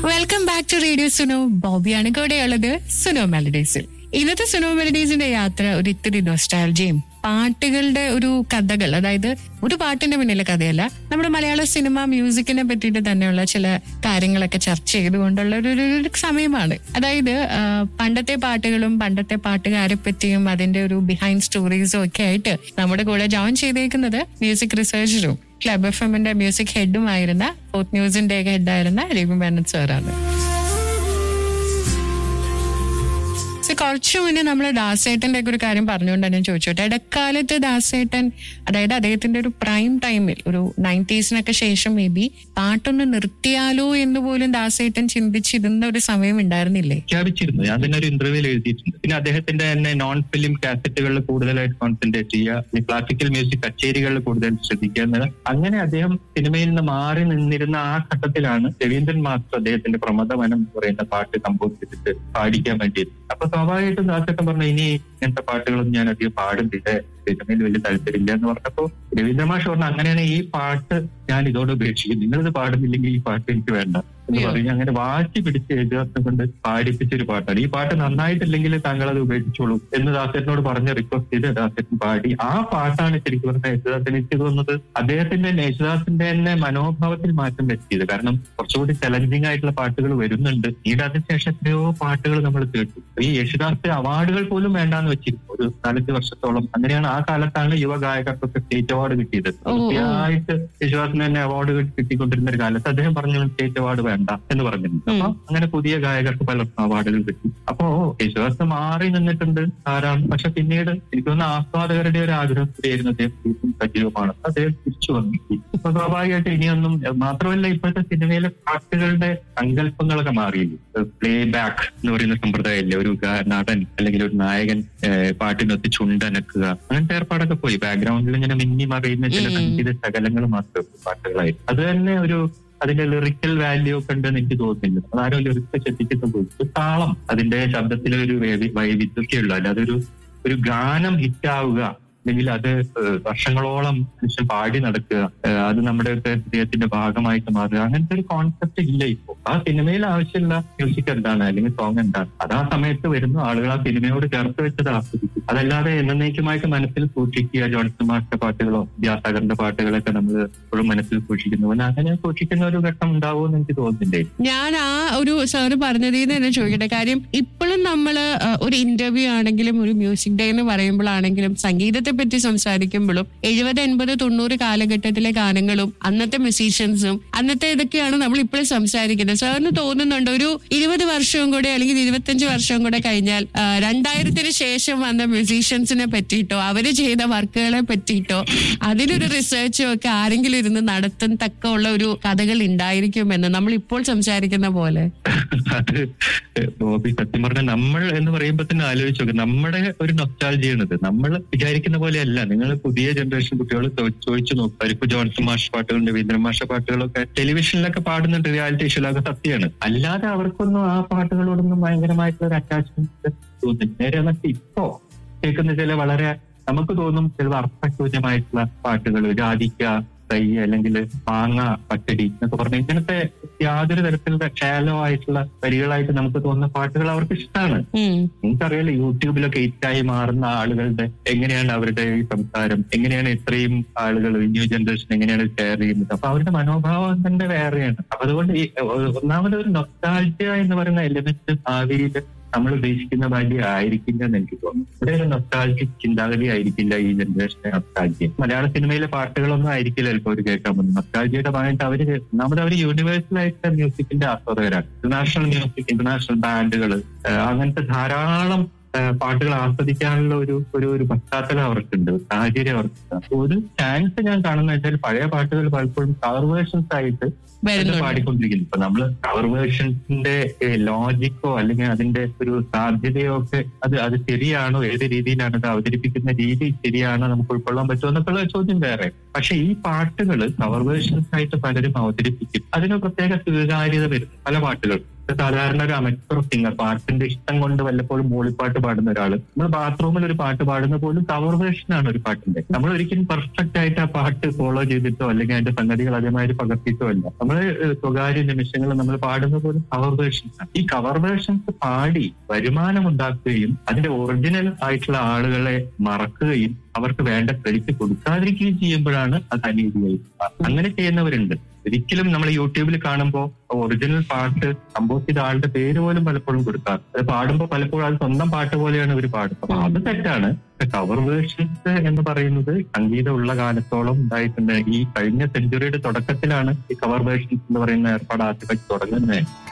Welcome back to radio Suno ബോബിയാണ് കൂടെയുള്ളത് സുനോ മെലഡീസിൽ ഇന്നത്തെ സുനോ മെലഡീസിന്റെ യാത്ര ഒരു ഇത്തിരി നൊസ്റ്റാൾജിയും പാട്ടുകളുടെ ഒരു കഥകൾ അതായത് ഒരു പാട്ടിന്റെ പിന്നിലെ കഥയല്ല നമ്മുടെ മലയാള സിനിമ മ്യൂസിക്കിനെ പറ്റിയിട്ട് തന്നെയുള്ള ചില കാര്യങ്ങളൊക്കെ ചർച്ച ചെയ്തുകൊണ്ടുള്ള ഒരു ഒരു- ഒരു സമയമാണ് അതായത് ആ, പണ്ടത്തെ പാട്ടുകളും പണ്ടത്തെ പാട്ടുകാരെ പറ്റിയും അതിന്റെ ഒരു ബിഹൈൻഡ് സ്റ്റോറീസും ഒക്കെ ആയിട്ട് നമ്മുടെ കൂടെ ജോയിൻ ചെയ്തേക്കുന്നത് മ്യൂസിക് റിസർച്ചറും ക്ലബ് എഫ് എമ്മിന്റെ മ്യൂസിക് ഹെഡുമായിരുന്ന ഫോർത്ത് ന്യൂസിന്റെ ഹെഡായിരുന്ന രവി മേനൻ സാറാണ് സോ കുറച്ചു മുന്നേ നമ്മൾ ദാസേട്ടന്റെ ഒക്കെ ഒരു കാര്യം പറഞ്ഞുകൊണ്ട് തന്നെ ചോദിച്ചോട്ടെ ഇടക്കാലത്ത് ദാസേട്ടൻ അതായത് അദ്ദേഹത്തിന്റെ ഒരു പ്രൈം ടൈമിൽ ഒരു നയൻറ്റീസിനൊക്കെ ശേഷം മേ ബി പാട്ടൊന്ന് നിർത്തിയാലോ എന്ന് പോലും ദാസേട്ടൻ ചിന്തിച്ചിരുന്ന ഒരു സമയം ഉണ്ടായിരുന്നില്ലേ പ്രഖ്യാപിച്ചിരുന്നു ഞാൻ തന്നെ ഒരു ഇന്റർവ്യൂവിൽ എഴുതിയിട്ടുണ്ട് പിന്നെ അദ്ദേഹത്തിന്റെ തന്നെ നോൺ ഫിലിം കാസറ്റുകളിൽ കൂടുതലായിട്ട് കോൺസെൻട്രേറ്റ് ചെയ്യുക ക്ലാസിക്കൽ മ്യൂസിക് കച്ചേരികളിൽ കൂടുതൽ ശ്രദ്ധിക്കുക എന്നത് അങ്ങനെ അദ്ദേഹം സിനിമയിൽ നിന്ന് മാറി നിന്നിരുന്ന ആ ഘട്ടത്തിലാണ് രവീന്ദ്രൻ മാസ്റ്റർ അദ്ദേഹത്തിന്റെ പ്രമദവനം എന്ന് പറയുന്ന പാട്ട് കമ്പോസ് ചെയ്തിട്ട് പാടിക്കാൻ വേണ്ടിയത് അപ്പൊ സ്വാഭാവികമായിട്ടും ദാസേട്ടൻ പറഞ്ഞു ഇനി ഇങ്ങനത്തെ പാട്ടുകളൊന്നും ഞാൻ അധികം പാടുന്നില്ല സിനിമയിൽ വലിയ താല്പര്യമില്ല എന്ന് പറഞ്ഞപ്പോ രവീന്ദ്ര മാഷ് പറഞ്ഞു അങ്ങനെയാണ് ഈ പാട്ട് ഞാൻ ഇതോടെ ഉപേക്ഷിക്കും നിങ്ങളിത് പാടുന്നില്ലെങ്കിൽ ഈ പാട്ട് എനിക്ക് വേണ്ട എന്ന് അയ്യോ. പറഞ്ഞ് അങ്ങനെ വാശി പിടിച്ച് എഴുതാത്ത കൊണ്ട് പാടിപ്പിച്ച ഒരു പാട്ടാണ് ഈ പാട്ട് നന്നായിട്ടില്ലെങ്കിൽ താങ്കൾ അത് ഉപേക്ഷിച്ചോളൂ എന്ന് ദാസേട്ടനോട് പറഞ്ഞ് റിക്വസ്റ്റ് ചെയ്ത് ദാസേട്ടൻ പാടി ആ പാട്ടാണ് ശരിക്കും പറഞ്ഞ യേശുദാസിന് എനിക്ക് തോന്നുന്നത് അദ്ദേഹത്തിന്റെ യേശുദാസിന്റെ തന്നെ മനോഭാവത്തിൽ മാറ്റം വരുത്തിയത് കാരണം കുറച്ചുകൂടി ചലഞ്ചിങ് ആയിട്ടുള്ള പാട്ടുകൾ വരുന്നുണ്ട് ഈട് അതിനുശേഷം എത്രയോ പാട്ടുകൾ നമ്മൾ കേട്ടു ഈ യേശുദാസിന് അവാർഡുകൾ പോലും വേണ്ടാന്ന് വെച്ചിരുന്നു ഒരു നാലഞ്ച് വർഷത്തോളം അങ്ങനെയാണ് ആ കാലത്താണ് യുവ ഗായകർക്കൊക്കെ സ്റ്റേറ്റ് അവാർഡ് കിട്ടിയത് ഓ, ഓ. തീർച്ചയായിട്ട് യേശുദാസിന് തന്നെ അവാർഡ് കിട്ടിക്കൊണ്ടിരുന്ന ഒരു കാലത്ത് അദ്ദേഹം പറഞ്ഞു സ്റ്റേറ്റ് അവാർഡ് വേണ്ട എന്ന് പറഞ്ഞിരുന്നു അപ്പൊ അങ്ങനെ പുതിയ ഗായകർക്ക് പലർക്കും അവാർഡുകൾ കിട്ടി അപ്പോ യേശുദാസ് മാറി നിന്നിട്ടുണ്ട് ആരാണ് പക്ഷെ പിന്നീട് എനിക്ക് തോന്നുന്ന ആസ്വാദകരുടെ ഒരു ആഗ്രഹം കൂടിയായിരുന്നു അദ്ദേഹം വീണ്ടും സജീവമാണ് അദ്ദേഹം തിരിച്ചു വന്നു ഇപ്പൊ സ്വാഭാവികമായിട്ട് ഇനിയൊന്നും മാത്രമല്ല ഇപ്പോഴത്തെ സിനിമയിലെ പാട്ടുകളുടെ സങ്കല്പങ്ങളൊക്കെ മാറിയില്ലേ പ്ലേ ബാക്ക് എന്ന് പറയുന്ന സമ്പ്രദായമില്ലേ ഒരു ഗാ- നടൻ അല്ലെങ്കിൽ ഒരു നായകൻ ഏഹ്, പാട്ടിനൊത്ത് ചുണ്ടനക്കുക അങ്ങനത്തെ ഏർപ്പാടൊക്കെ പോയി ബാക്ക്ഗ്രൗണ്ടിൽ ഇങ്ങനെ മിന്നി മറിയുന്ന ചില ഉം. സംഗീത ശകലങ്ങൾ മാത്രമേ ഉള്ളൂ പാട്ടുകളായി അത് തന്നെ ഒരു അതിന്റെ ലിറിക്കൽ വാല്യൂ ഒക്കെ ഉണ്ടെന്ന് എനിക്ക് തോന്നുന്നില്ല അതാരും ലിറിക്സ് ശ്രദ്ധിക്കുന്ന പോയി ഒരു താളം അതിന്റെ ശബ്ദത്തിലെ ഒരു വൈവി- വൈവിധ്യമൊക്കെ ഉള്ളു അല്ലാതെ ഒരു ഒരു ഗാനം ഹിറ്റാവുക അല്ലെങ്കിൽ അത് ഏഹ്, വർഷങ്ങളോളം മനുഷ്യൻ പാടി നടക്കുക ഏഹ്, അത് നമ്മുടെ ഒക്കെ ഹൃദയത്തിന്റെ ഭാഗമായിട്ട് മാറുക അങ്ങനത്തെ ഒരു കോൺസെപ്റ്റ് ഇല്ല ഇപ്പോൾ ആ സിനിമയിൽ ആവശ്യമുള്ള മ്യൂസിക് എന്താണ് അല്ലെങ്കിൽ സോങ് എന്താണ് അത് ആ സമയത്ത് വരുന്നു ആളുകൾ ആ സിനിമയോട് ചേർത്ത് വെച്ചത് ആസ്വദിക്കും അതല്ലാതെ എന്നേക്കുമായിട്ട് മനസ്സിൽ സൂക്ഷിക്കുക ജോൺസൺ മാസ്റ്റർ പാട്ടുകളോ വ്യാസാഗറിന്റെ പാട്ടുകളൊക്കെ നമ്മൾ എപ്പോഴും മനസ്സിൽ സൂക്ഷിക്കുന്നു പിന്നെ അങ്ങനെ സൂക്ഷിക്കുന്ന ഒരു ഘട്ടം ഉണ്ടാവുമെന്ന് എനിക്ക് തോന്നുന്നില്ലേ ഞാൻ ആ ഒരു സാറ് പറഞ്ഞതിൽ നിന്ന് തന്നെ ചോദിക്കട്ടെ കാര്യം ഇപ്പോഴും നമ്മൾ ഒരു ഇന്റർവ്യൂ ആണെങ്കിലും ഒരു മ്യൂസിക് ഡേ എന്ന് പറയുമ്പോഴാണെങ്കിലും സംഗീതത്തെ പറ്റി സംസാരിക്കുമ്പോഴും എഴുപത് എൺപത് തൊണ്ണൂറ് കാലഘട്ടത്തിലെ ഗാനങ്ങളും അന്നത്തെ മ്യൂസീഷ്യൻസും അന്നത്തെ ഇതൊക്കെയാണ് നമ്മൾ ഇപ്പോഴും സംസാരിക്കുന്നത് സാറിന് തോന്നുന്നുണ്ട് ഒരു ഇരുപത് വർഷവും കൂടെ അല്ലെങ്കിൽ ഇരുപത്തഞ്ച് വർഷവും കൂടെ കഴിഞ്ഞാൽ ആ, രണ്ടായിരത്തിന് ശേഷം വന്ന മ്യൂസീഷ്യൻസിനെ പറ്റിയിട്ടോ അവര് ചെയ്ത വർക്കുകളെ പറ്റിയിട്ടോ അതിനൊരു റിസർച്ചും ഒക്കെ ആരെങ്കിലും ഇരുന്ന് നടത്തും തക്ക ഉള്ള ഒരു കഥകൾ ഉണ്ടായിരിക്കുമെന്ന് നമ്മൾ ഇപ്പോൾ സംസാരിക്കുന്ന പോലെ അത് ബോബി സത്യം പറഞ്ഞാൽ നമ്മൾ എന്ന് പറയുമ്പോൾ തന്നെ ആലോചിച്ച് നോക്ക് നമ്മുടെ ഒരു നൊസ്റ്റാൾജിയാണിത് നമ്മൾ വിചാരിക്കുന്ന പോലെയല്ല നിങ്ങൾ പുതിയ ജനറേഷൻ കുട്ടികൾ ചോദിച്ചു നോക്കും പരിപ്പ് ജോൺസൺ മാഷ പാട്ടുകളും രവീന്ദ്രൻ മാഷ പാട്ടുകളൊക്കെ ടെലിവിഷനിലൊക്കെ പാടുന്നുണ്ട് റിയാലിറ്റി ഷോയിലൊക്കെ സത്യമാണ് അല്ലാതെ അവർക്കൊന്നും ആ പാട്ടുകളോടൊന്നും ഭയങ്കരമായിട്ടുള്ള ഒരു അറ്റാച്ച്മെന്റ് തോന്നുന്നില്ല നേരെ എന്നിട്ട് ഇപ്പോ കേൾക്കുന്ന ചില വളരെ നമുക്ക് തോന്നും ചില അർത്ഥശൂന്യമായിട്ടുള്ള പാട്ടുകൾ ജാതിക്ക തൈ അല്ലെങ്കിൽ മാങ്ങ പച്ചടി എന്നൊക്കെ പറഞ്ഞ ഇങ്ങനത്തെ യാതൊരു തരത്തിലുള്ള ഷാലോ ആയിട്ടുള്ള വരികളായിട്ട് നമുക്ക് തോന്നുന്ന പാട്ടുകൾ അവർക്ക് ഇഷ്ടമാണ് ഉം. നിങ്ങൾക്കറിയാലോ യൂട്യൂബിലൊക്കെ ഹിറ്റായി മാറുന്ന ആളുകളുടെ എങ്ങനെയാണ് അവരുടെ ഈ സംസാരം എങ്ങനെയാണ് ഇത്രയും ആളുകൾ ന്യൂ ജനറേഷൻ എങ്ങനെയാണ് ഷെയർ ചെയ്യുന്നത് അപ്പൊ അവരുടെ മനോഭാവം തന്നെ വേറെയാണ് അപ്പൊ അതുകൊണ്ട് ഈ ഒ- ഒന്നാമത് ഒരു നൊസ്റ്റാൾജിയ എന്ന് പറയുന്ന എലിമെന്റ് ഭാവിയിൽ നമ്മൾ ഉദ്ദേശിക്കുന്ന വലിയ ആയിരിക്കില്ല എന്ന് എനിക്ക് തോന്നുന്നു ഇവിടെ ഒരു നൊസ്റ്റാൾജിക് ചിന്താഗതി ആയിരിക്കില്ല ഈ ജനറേഷനെ നൊസ്റ്റാൾജിയ മലയാള സിനിമയിലെ പാട്ടുകളൊന്നും ആയിരിക്കില്ല ചിലപ്പോൾ അവർ കേൾക്കാൻ പോകുന്നത് നൊസ്റ്റാൾജിയുടെ ഭാഗമായിട്ട് അവര് ഒന്നാമത് അവർ യൂണിവേഴ്സൽ ആയിട്ടുള്ള മ്യൂസിക്കിന്റെ ആസ്വാദകരാണ് ഇന്റർനാഷണൽ മ്യൂസിക് ഇന്റർനാഷണൽ ബാൻഡുകൾ അങ്ങനത്തെ ധാരാളം ആ, പാട്ടുകൾ ആസ്വദിക്കാനുള്ള ഒരു ഒരു ഒരു പശ്ചാത്തലം അവർക്കുണ്ട് ഒരു സാഹചര്യം അവർക്കുണ്ട് അപ്പൊ ഒരു ചാൻസ് ഞാൻ കാണുന്ന വെച്ചാൽ പഴയ പാട്ടുകൾ പലപ്പോഴും കവർ വേർഷൻസ് ആയിട്ട് ഇത് വരുന്നുണ്ട് പാടിക്കൊണ്ടിരിക്കുന്നു ഇപ്പൊ നമ്മള് കവർ വേർഷൻസിന്റെ ലോജിക്കോ അല്ലെങ്കിൽ അതിന്റെ ഒരു സാധ്യതയോ ഒക്കെ അത് അത് ശരിയാണോ ഏത് രീതിയിലാണ് അത് അവതരിപ്പിക്കുന്ന രീതി ശരിയാണോ നമുക്ക് ഉൾക്കൊള്ളാൻ പറ്റുമോ എന്നൊക്കെയുള്ള ചോദ്യം വേറെ പക്ഷെ ഈ പാട്ടുകൾ കവർ വേർഷൻസ് ആയിട്ട് പലരും അവതരിപ്പിക്കും അതിന് പ്രത്യേക സ്വീകാര്യത വരും പല പാട്ടുകൾ സാധാരണ ഒരു അമച്ചർ സിംഗർ പാട്ടിന്റെ ഇഷ്ടം കൊണ്ട് വല്ലപ്പോഴും മൂളിപ്പാട്ട് പാടുന്ന ഒരാള് നമ്മൾ ബാത്റൂമിൽ ഒരു പാട്ട് പാടുന്ന പോലും കവർ വേർഷനാണ് ഒരു പാട്ടിന്റെ നമ്മൾ ഒരിക്കലും പെർഫെക്റ്റ് ആയിട്ട് ആ പാട്ട് ഫോളോ ചെയ്തിട്ടോ അല്ലെങ്കിൽ അതിന്റെ സംഗതികൾ അതേമാതിരി പകർത്തിയിട്ടോ അല്ല നമ്മൾ സ്വകാര്യ നിമിഷങ്ങൾ നമ്മൾ പാടുന്ന പോലും കവർ വേർഷൻസ് ഈ കവർ വേർഷൻസ് പാടി വരുമാനം ഉണ്ടാക്കുകയും അതിന്റെ ഒറിജിനൽ ആയിട്ടുള്ള ആളുകളെ മറക്കുകയും അവർക്ക് വേണ്ട ക്രെഡിറ്റ് കൊടുക്കാതിരിക്കുകയും ചെയ്യുമ്പോഴാണ് അത് അനീതിയായി അങ്ങനെ ചെയ്യുന്നവരുണ്ട് ഒരിക്കലും നമ്മൾ യൂട്യൂബിൽ കാണുമ്പോൾ ഒറിജിനൽ പാട്ട് കമ്പോസ് ചെയ്ത ആളുടെ പേര് പോലും പലപ്പോഴും കൊടുക്കാറ് അത് പാടുമ്പോൾ പലപ്പോഴും അത് സ്വന്തം പാട്ട് പോലെയാണ് ഇവർ പാടുന്നത് അപ്പൊ അത് തെറ്റാണ് കവർ വേർഷൻസ് എന്ന് പറയുന്നത് സംഗീതമുള്ള കാലത്തോളം ഉണ്ടായിട്ടുണ്ട് ഈ കഴിഞ്ഞ സെഞ്ചുറിയുടെ തുടക്കത്തിലാണ് ഈ കവർ വേർഷൻസ് എന്ന് പറയുന്ന ഏർപ്പാട് ആദ്യമായി തുടങ്ങുന്നത്